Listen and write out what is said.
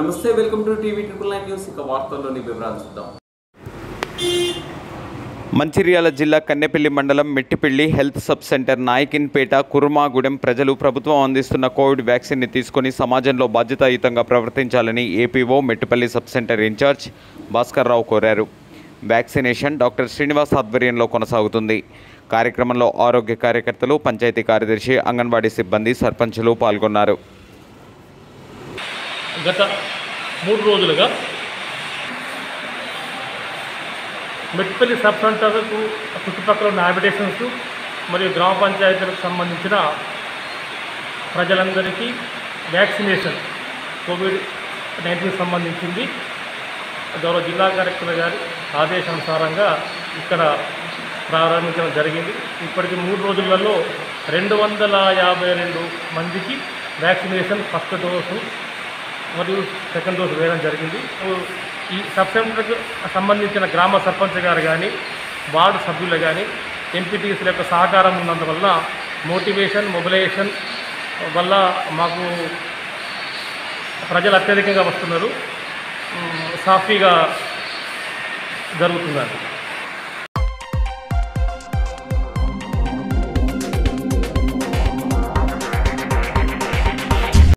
నమస్తే welcome to TV triple nine news ఇక వార్తల్లోని వివరాలు చూద్దాం మంచిర్యాల జిల్లా కన్నెపల్లి మండలం Mettipalli health sub centre Nayakinpet Kurmagudem ప్రజలు ప్రభుత్వం అందిస్తున్న కోవిడ్ వ్యాక్సిన్ని తీసుకొని సమాజంలో బాధ్యతాయుతంగా ప్రవర్తించాలని APO Mettipalli sub centre incharge Bhaskar Rao కోరారు వ్యాక్సినేషన్ డాక్టర్ శ్రీనివాస్ ఆధ్వర్యంలో కొనసాగుతుంది కార్యక్రమంలో ఆరోగ్య కార్యకర్తలు పంచాయతీ కార్యదర్శి అంగన్వాడీ సిబ్బంది సర్పంచులు పాల్గొన్నారు గత మూడు రోజులుగా మెట్పల్లి సబ్ సెంటర్కు చుట్టుపక్కల ఉన్న హ్యాబిటేషన్స్ మరియు గ్రామ పంచాయతీలకు సంబంధించిన ప్రజలందరికీ వ్యాక్సినేషన్ కోవిడ్ నైన్టీన్ సంబంధించింది గౌరవ జిల్లా కలెక్టర్ గారి ఆదేశానుసారంగా ఇక్కడ ప్రారంభించడం జరిగింది ఇప్పటికి మూడు రోజులలో రెండు వందల యాభై రెండు మందికి వ్యాక్సినేషన్ ఫస్ట్ డోసు మరియు సెకండ్ డోస్ వేయడం జరిగింది ఈ సబ్ సెంటర్కు సంబంధించిన గ్రామ సర్పంచ్ గారు కానీ వార్డు సభ్యులు కానీ ఎంపీటీసీల యొక్క సహకారం ఉన్నందువల్ల మోటివేషన్ మొబిలైజేషన్ వల్ల మాకు ప్రజలు అత్యధికంగా వస్తున్నారు ఉమ్, సాఫీగా జరుగుతుందండి